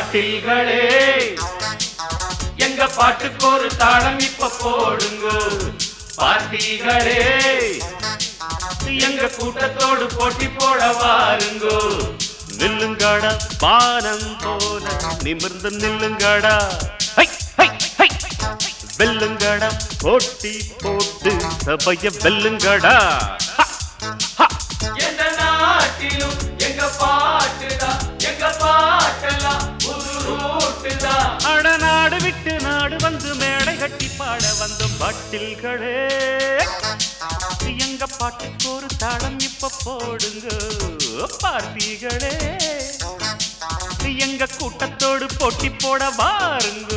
பாட்டில்களே எங்க பாட்டுக்கு ஒரு தாளம் இப்ப போடுங்க பார்ட்டிகளே எங்க கூட்டத்தோடு போட்டி போட வாருங்கோ நில்லுங்கடா பானம் போல நிமிர்ந்து நில்லுங்கடா ஹை, ஹை, ஹை. வெல்லுங்கடா போட்டி போட்டு சபைய வெல்லுங்கடா ஹ, ஹ. எந்த நாட்டிலும் எங்க பாட்டுதான் எங்க பாட்டெல்லாம் புது ரூட்டுதான் அட நாடு விட்டு நாடு வந்து மேடை கட்டி பாட வந்த பாட்டில்களே எங்க பாட்டுக்கு ஒரு தாளம் இப்ப போடுங்க பார்ட்டிகளே எங்க கூட்டத்தோடு போட்டி போட பாருங்க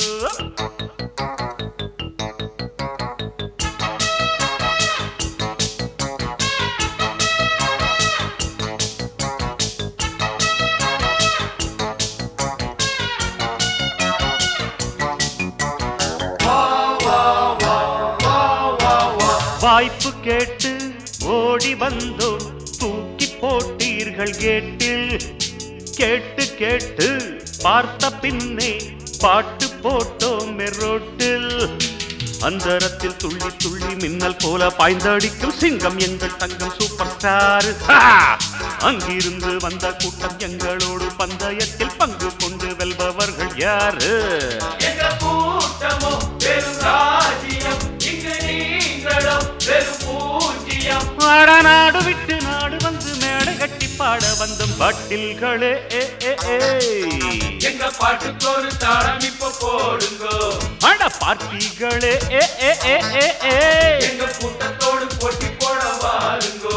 வாய்ப்பு கேட்டு ஓடி வந்தோம் தூக்கி போட்டீர்கள் கேட்டில் கேட்டு கேட்டு பார்த்த பின்னே பாட்டு போட்டோம் மெரோட்டில் அந்தரத்தில் துள்ளி துள்ளி மின்னல் போல பாய்ந்தடிக்கும் சிங்கம் எங்கள் தங்கம் சூப்பர் ஸ்டார் அங்கிருந்து வந்த கூட்டம் எங்களோடு பந்தயத்தில் பங்கு கொண்டு வெல்பவர்கள் யாரு எங்க கூட்டமோ வெறும் ராஜ்யம் இங்கு நீங்களோ வெறும் பூஜ்யம் பாட நாடு விட்டு நாடு வந்து மேடை கட்டி பாட வந்த பாட்டில்களே ஏ, ஏ, ஏ. எங்க பாட்டுக்கு ஒரு தாளம் இப்ப போடுங்கோ அட பார்ட்டிகளே ஏ, ஏ, ஏ, ஏ, ஏ. எங்க கூட்டத்தோடு போட்டி போட வாருங்கோ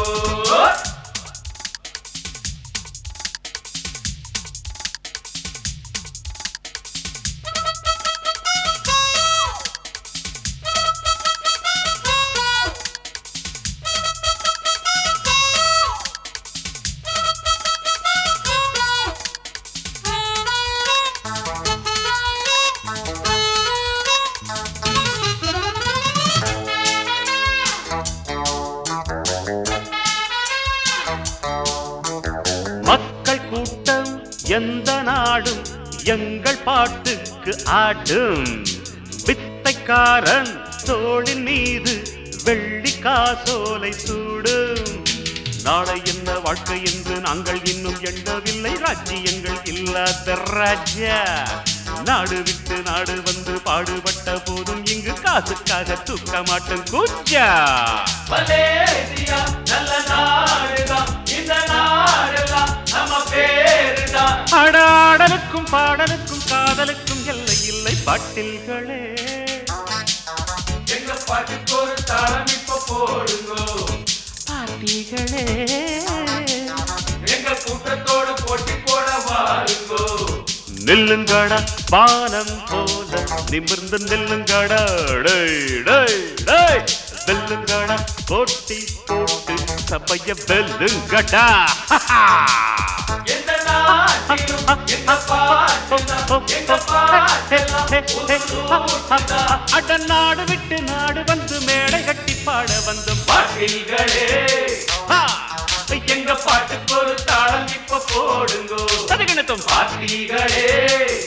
மக்கள் கூட்டம் எந்த நாடும் எங்கள் பாட்டுக்கு ஆடும் வித்தைக்காரன் தோளின் மீது வெள்ளி காசோலை சூடும் நாளை என்ன வாழ்க்கை என்று நாங்கள் இன்னும் எண்ணவில்லை ராஜ்யங்கள் இல்லாத ராஜா நாடு விட்டு நாடு வந்து பாடுபட்ட போதும் இங்கு காசுக்காக தூக்க மாட்டோம் கூச்சா மலேசியா நல்ல நாடுதான் இந்த நாடுதான் நம்ம பேருதான் அடாடலுக்கும் பாடலுக்கும் காதலுக்கும் எல்லை இல்லை பாட்டில்களே எங்க பாட்டுக்கு ஒரு தாளம் இப்ப போடுங்கோ பாட்டிகளே எங்க கூட்டத்தோடு போட்டி போட வாருங்கோ நில்லுங்கடா பானம் போல நிமிர்ந்து நில்லுங்கடா டேய், டேய், டேய். வெல்லுங்கடா போட்டி போட்டு சபைய வெல்லுங்கடா எந்த நாட்டிலும் எங்க பாட்டுதான் எங்க பாட்டெல்லாம் புது ரூட்டுதான். அட நாடு விட்டு நாடு வந்து மேடை கட்டி பாட வந்த பாட்டில்களே பா எங்க பாட்டுக்கு ஒரு தாளம் இப்ப போடுங்கோ சதுகிணத்தும் பாட்டிகளே